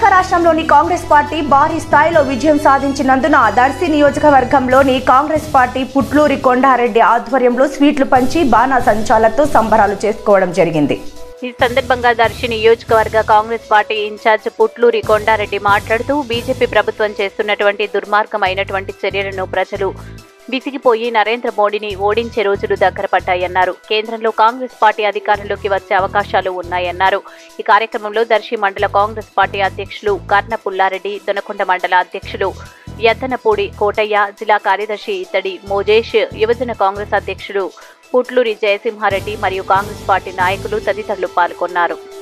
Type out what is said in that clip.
కర్ణాటక రాష్ట్రంలోని కాంగ్రెస్ పార్టీ భారీ స్థాయిలో విజయం సాధించినందున దర్శి నియోజకవర్గంలోని కాంగ్రెస్ పార్టీ పుట్లూరి కొండారెడ్డి ఆధ్వర్యంలో స్వీట్లు పంచి బాణా సంచాలతో సంబరాలు చేసుకోవడం జరిగింది ఈ సందర్భంగా దర్శి నియోజకవర్గ Congress party in charge Putluri Kondareddy మాట్లాడుతూ బీజేపీ ప్రభుత్వం చేస్తున్నటువంటి దుర్మార్గమైనటువంటి చర్యలను ప్రజలు విసిగిపోయి నరేంద్ర మోడీని ఓడించే రోజులు దగ్గర పడ్డాయన్నారు కేంద్రంలో కాంగ్రెస్ పార్టీ అధికారంలోకి వచ్చే అవకాశాలు ఉన్నాయన్నారు ఈ కార్యక్రమంలో దర్శి మండల కాంగ్రెస్ పార్టీ అధ్యక్షులు కర్ణ పుల్లారెడ్డి దొనకొండ మండల అధ్యక్షులు యద్దనపూడి కోటయ్య జిల్లా కార్యదర్శి ఇత్తడి మోజేష్ యువజన కాంగ్రెస్ అధ్యక్షులు పుట్లూరి జయసింహారెడ్డి మరియు కాంగ్రెస్ పార్టీ నాయకులు తదితరులు పాల్గొన్నారు